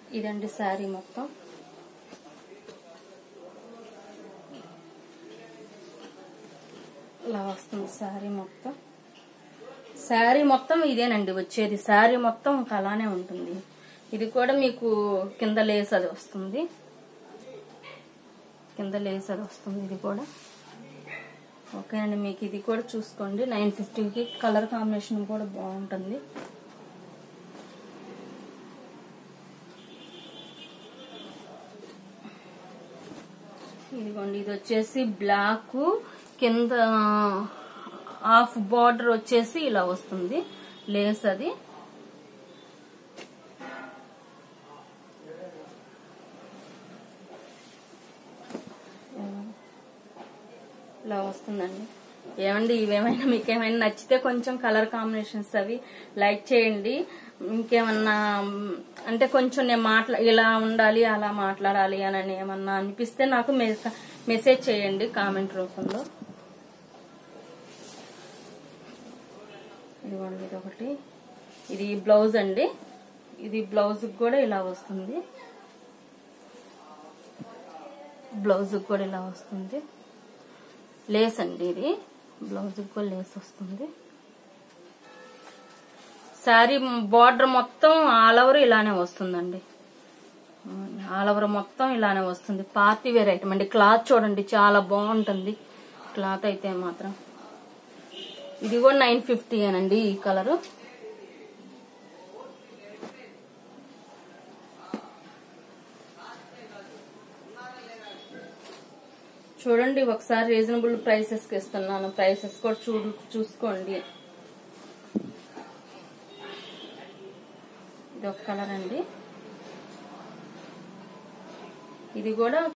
ఇదండి శారీ మొత్తం ఇలా వస్తుంది శారీ మొత్తం శారీ మొత్తం ఇదేనండి వచ్చేది శారీ మొత్తం ఇంకా అలానే ఉంటుంది ఇది కూడా మీకు కింద లేస్ అది వస్తుంది కింద లేస్ అది వస్తుంది ఇది కూడా ఓకేనండి మీకు ఇది కూడా చూసుకోండి నైన్ ఫిఫ్టీకి కలర్ కాంబినేషన్ కూడా బాగుంటుంది ఇదిగోండి ఇది వచ్చేసి బ్లాక్ కింద హాఫ్ బార్డర్ వచ్చేసి ఇలా వస్తుంది లేస్ అది ఇలా వస్తుందండి ఏమండి ఇవేమైనా మీకు ఏమైనా నచ్చితే కొంచెం కలర్ కాంబినేషన్స్ అవి లైక్ చేయండి ఇంకేమన్నా మ్, అంటే కొంచెం నేను మాట్లా ఇలా ఉండాలి అలా మాట్లాడాలి అని ఏమన్నా అనిపిస్తే నాకు మె- మెసేజ్ చేయండి కామెంట్ రూపంలో ఇదిగోండి ఇది ఒకటి ఇది బ్లౌజ్ అండి ఇది బ్లౌజ్ కూడా ఇలా వస్తుంది బ్లౌజ్ కూడా ఇలా వస్తుంది లేస్ అండి ఇది బ్లౌజ్ కూడా లేస్ వస్తుంది శారీ బార్డర్ మొత్తం ఆల్ ఓవర్ ఇలానే వస్తుందండి ఆల్ ఓవర్ మొత్తం ఇలానే వస్తుంది పార్టీ వేర్ ఐటమ్ అండి క్లాత్ చూడండి చాలా బాగుంటుంది క్లాత్ అయితే మాత్రం ఇది కూడా నైన్ ఫిఫ్టీ అనండి ఈ కలరు చూడండి ఒకసారి రీజనబుల్ ప్రైసెస్ కి ఇస్తున్నాను ప్రైసెస్ కూడా చూడు చూసుకోండి ఇది ఒక కలర్ అండి ఇది కూడా